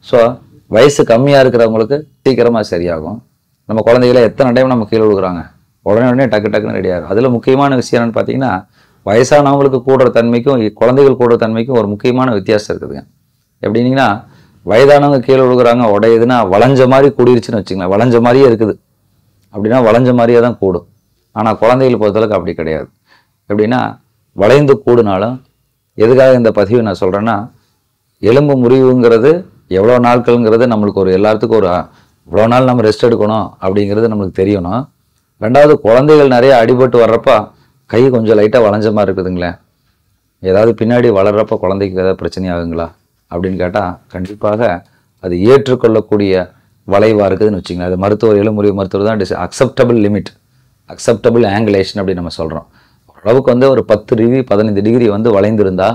so வயசு கம்மியாக இருக்கிறவங்களுக்கு சீக்கிரமாக சரியாகும் நம்ம குழந்தைகளை எத்தனை டைம் நம்ம கீழே விழுகுறாங்க உடனே உடனே டக்கு டக்குன்னு ரெடி ஆகும் அதில் முக்கியமான விஷயம் என்னன்னு பார்த்தீங்கன்னா வயசானவங்களுக்கு கூடுற தன்மைக்கும் இ- குழந்தைகள் கூடுற தன்மைக்கும் ஒரு முக்கியமான வித்தியாசம் இருக்குதுங்க எப்படின்னீங்கன்னா வயதானவங்க கீழே விழுகுறாங்க உடையுதுன்னா வளைஞ்ச மாதிரி கூடிருச்சுன்னு வச்சுங்களேன் வளைஞ்ச மாதிரியே இருக்குது அப்படின்னா வளைஞ்ச மாதிரியே தான் கூடும் ஆனால் குழந்தைகள் பொறுத்தளவுக்கு அப்படி கிடையாது எப்படின்னா வளைந்து கூடுனாலும் எதுக்காக இந்த பதிவு நான் சொல்கிறேன்னா எலும்பு முறிவுங்கிறது எவ்வளோ நாட்கள்ங்கிறது நம்மளுக்கு ஒரு எல்லாத்துக்கும் ஒரு இவ்வளோ நாள் நம்ம ரெஸ்ட் எடுக்கணும் அப்படிங்கிறது நம்மளுக்கு தெரியணும் ரெண்டாவது குழந்தைகள் நிறைய அடிபட்டு வர்றப்ப கை கொஞ்சம் லைட்டாக வளைஞ்ச மாதிரி இருக்குதுங்களே ஏதாவது பின்னாடி வளர்றப்ப குழந்தைக்கு ஏதாவது பிரச்சனை ஆகுங்களா அப்படின்னு கேட்டால் கண்டிப்பாக அது ஏற்றுக்கொள்ளக்கூடிய வளைவாக இருக்குதுன்னு வச்சுங்களேன் அது மருத்துவர் எலும்புரிய மருத்துவர் தான் this acceptable limit acceptable angulation அப்படின்னு நம்ம சொல்கிறோம் ஓரளவுக்கு வந்து ஒரு பத்து டிகிரி பதினைந்து டிகிரி வந்து வளைந்திருந்தா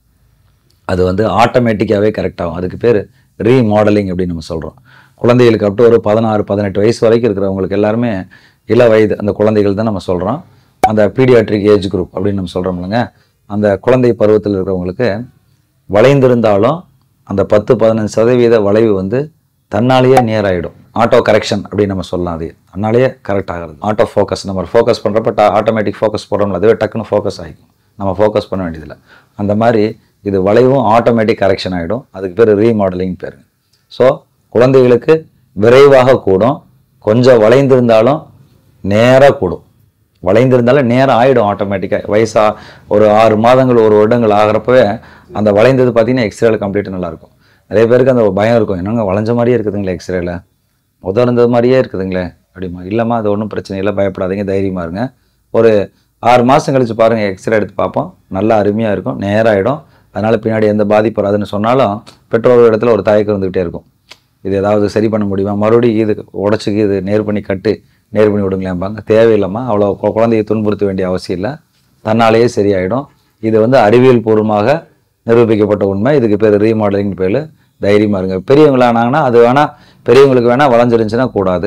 அது வந்து ஆட்டோமேட்டிக்காகவே கரெக்ட் ஆகும் அதுக்கு பேர் ரீமாடலிங் அப்படின்னு நம்ம சொல்கிறோம் குழந்தைகளுக்கு அப் to ஒரு பதினாறு பதினெட்டு வயசு வரைக்கும் இருக்கிறவங்களுக்கு எல்லாருமே இள வயது அந்த குழந்தைகள் தான் நம்ம சொல்கிறோம் அந்த பீடியாட்ரிக் ஏஜ் குரூப் அப்படின்னு நம்ம சொல்கிறோம் இல்லைங்க அந்த குழந்தை பருவத்தில் இருக்கிறவங்களுக்கு வளைந்திருந்தாலும் அந்த பத்து பதினஞ்சு சதவீத வளைவு வந்து தன்னாலேயே நேர் ஆகிடும் ஆட்டோ கரெக்ஷன் அப்படின்னு நம்ம சொல்லலாம் அது தன்னாலேயே கரெக்ட் ஆகிறது ஆட்டோ ஃபோக்கஸ் நம்ம ஃபோக்கஸ் பண்ணுறப்ப ஆட்டோமேட்டிக் ஃபோக்கஸ் போடுறோம்ல அதுவே டக்குன்னு ஃபோக்கஸ் ஆகிக்கும் நம்ம ஃபோக்கஸ் பண்ண வேண்டியதில்லை அந்த மாதிரி இது வளைவும் ஆட்டோமேட்டிக் கரெக்ஷன் ஆகிடும் அதுக்கு பேர் ரீமாடலிங் பேர் ஸோ குழந்தைகளுக்கு விரைவாக கூடும் கொஞ்சம் வளைந்திருந்தாலும் நேராக கூடும் வளைந்திருந்தாலும் நேரம் ஆகிடும் ஆட்டோமேட்டிக்காக வயசா ஒரு ஆறு மாதங்கள் ஒரு வருடங்கள் ஆகிறப்பவே அந்த வளைந்தது பார்த்தீங்கன்னா எக்ஸ்ரேல கம்ப்ளீட்டாக நல்லாயிருக்கும் நிறைய பேருக்கு அந்த பயம் இருக்கும் என்னங்க வளைஞ்ச மாதிரியே இருக்குதுங்களே எக்ஸ்ரேல முதல் இருந்தது மாதிரியே இருக்குதுங்களே அப்படிமா இல்லைம்மா அது ஒன்றும் பிரச்சனை இல்லை பயப்படாதீங்க தைரியமாக இருங்க ஒரு ஆறு மாதம் கழிச்சு பாருங்கள் எக்ஸ்ரே எடுத்து பார்ப்போம் நல்லா அருமையாக இருக்கும் நேராகிடும் அதனால் பின்னாடி எந்த பாதிப்பு வராதுன்னு சொன்னாலும் பெற்றோர் இடத்துல ஒரு தயக்கம் இருந்துகிட்டே இருக்கும் இது ஏதாவது சரி பண்ண முடியுமா மறுபடியும் இது உடச்சிக்கு இது நேர் பண்ணி கட்டு நேர் பண்ணி விடுங்களேன்பாங்க தேவையில்லைம்மா அவ்வளோ கு- குழந்தையை துன்புறுத்த வேண்டிய அவசியம் இல்லை தன்னாலேயே சரியாயிடும் இது வந்து அறிவியல் பூர்வமாக நிரூபிக்கப்பட்ட உண்மை இதுக்கு பேர் ரீமாடலிங் பேர் தைரியமாக இருங்க பெரியவங்களானாங்கன்னா அது வேணால் பெரியவங்களுக்கு வேணால் வளைஞ்சிருந்துச்சுன்னா கூடாது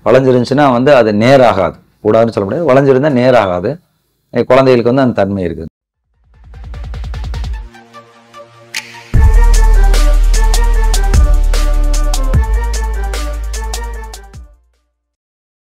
வளைஞ்சிருந்துச்சுன்னா வந்து அது நேராகாது கூடாதுன்னு சொல்ல முடியாது வளைஞ்சிருந்தா நேராகாது குழந்தைகளுக்கு வந்து அந்த தன்மை இருக்குது